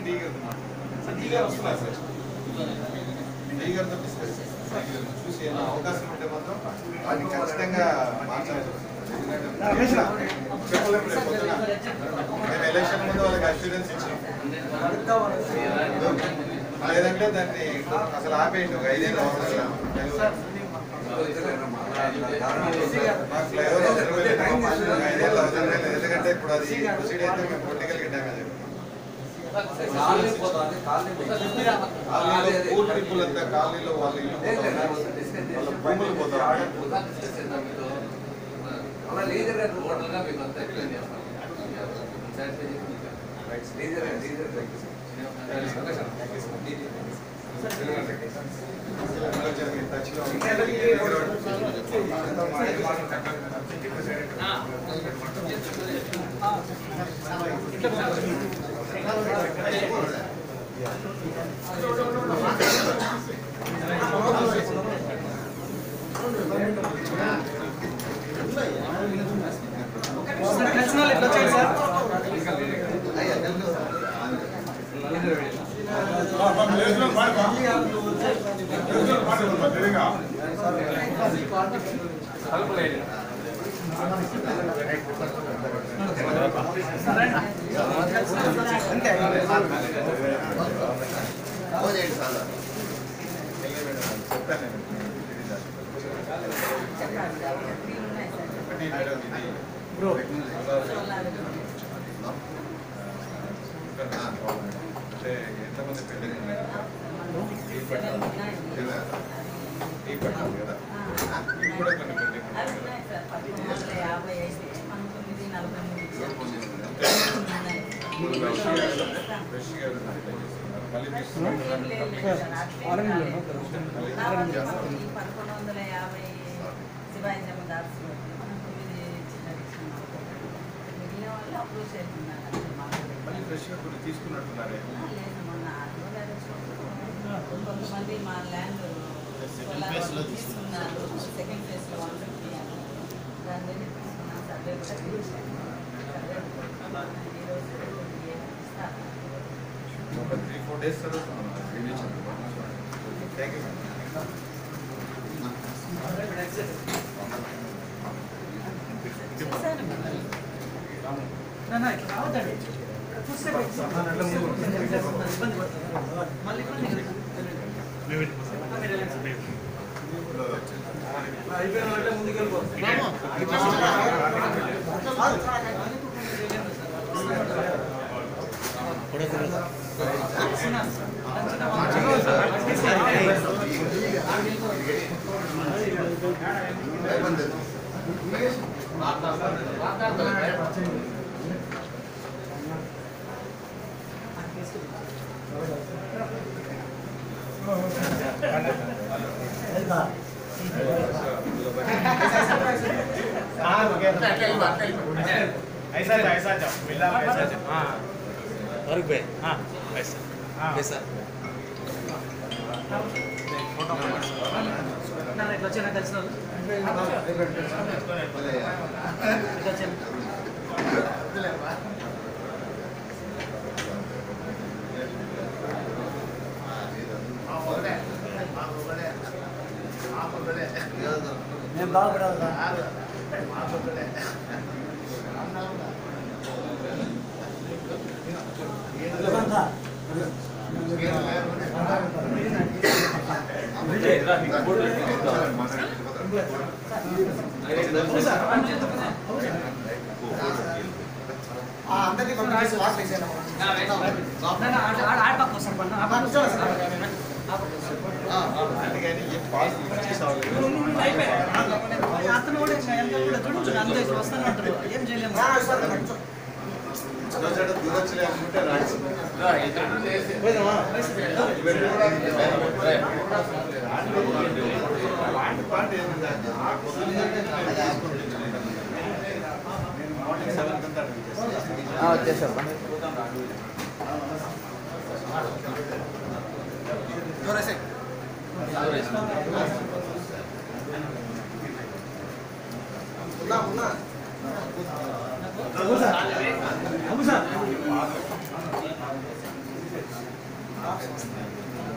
D గారితో మాట్లాడారు D గారు వస్తున్నారు సార్ డి గారితో డిస్కస్ చేస్తాను చూసి ఏమైనా అవకాశం ఉంటే మాత్రం అది ఖచ్చితంగా మార్చాలి ఎందుకంటే చెప్పలేము రేపు పొద్దున మేము ఎలక్షన్ ముందు వాళ్ళకి అష్యూరెన్స్ ఇచ్చాం లేదంటే దాన్ని అసలు ఆపేయండి ఒక ఐదేళ్ళు అవసరం లేదు. మాకు ఫ్లైఓవర్ అవసరం లేదు. ఒక ఐదేళ్ళు అవసరం లేదు. ఎందుకంటే ఇప్పుడు అది ప్రొసీడ్ అయితే మేము పొలిటికల్ డ్యామేజ్ కాలనీలో పూర్ పీపుల్ అంతా కాలనీలో వాళ్ళ ఇల్లు పోతారు. వాళ్ళ భూములు పోతారు అలా లేజర్ గారు మోడల్ గా మీకు అంతా ఎక్స్ప్లెయిన్ చేస్తాం లేజర్ లేజర్ టచ్లో కలిసిన వాళ్ళు ఇట్లా వచ్చాడు సార్ అంతే బ్రో అంటే ఎంతమంది పెళ్ళి ఈ పట్టాలి ఈ పట్టాలి కదా ఇవి కూడా కొన్ని పెళ్ళి ఫ్రెష్ గా మళ్ళీ పదకొండు వందల యాభై శివాజీ జమదార్స్ మనం తొమ్మిది చిన్నది ఇచ్చినాం. మిగిలిన వాళ్ళు అప్రూవ్ చేస్తున్నారు అంతే మాకు. మళ్ళీ ఫ్రెష్ గా కొన్ని తీసుకున్నట్టున్నారే లేదు మొన్న ఆటో గారు వచ్చినప్పుడు కొంతమంది మా ల్యాండ్ తీసుకున్నారు సెకండ్ ఫేజ్ లో వన్ ఫిఫ్టీ అని దాని మీద తీసుకున్నాం సర్వే కూడా చేశాను. సర్వే ఈరోజు ఇస్తారు ఒక త్రీ ఫోర్ డేస్ చదువుతున్నాను థ్యాంక్ యూ చేశాను నాన్న ఇట్లా రావద్దండి చూస్తే ఇబ్బంది పడుతుంది మళ్ళీ ఇబ్బంది కదా. ఆ, మీరు వెళ్ళండి సార్. ఆ, అయిపోయిన వాళ్ళంటే ముందుకు వెళ్ళిపోతాం ऐसा जाओ ऐसा जाओ मिला ऐसा जाओ हाँ फर्क भाई हाँ वैसा हाँ वैसा నాన్న ఇట్లా వచ్చి నాకు కలిసిన వాళ్ళు ఇట్లా వచ్చాను నేను బాగుపడాలి అందరినీ పంపించేసి లాస్ట్ వేసాను నాన్న ఆడ ఆడ ఆడ పక్క వస్తాను పన్న ఆ పక్క వస్తాను సార్. ఆ పక్క వస్తాను. అందుకని ఏం పాస్ ఇచ్చేసావాలి అయిపోయాయి. అతను కూడా ఇంకా వెనకాల కూడా చూడు అంతే ఇట్లా వస్తానే ఉంటారు ఏం చేయలేము దూరొచ్చలే అనుకుంటే రాసి పాట ఏంటంటే ఆ పొద్దున్నే నేను తీసుకుంటున్నాను. నేను మార్నింగ్ సెవెన్ కంతా వచ్చేసా అబు సార్ ఆ?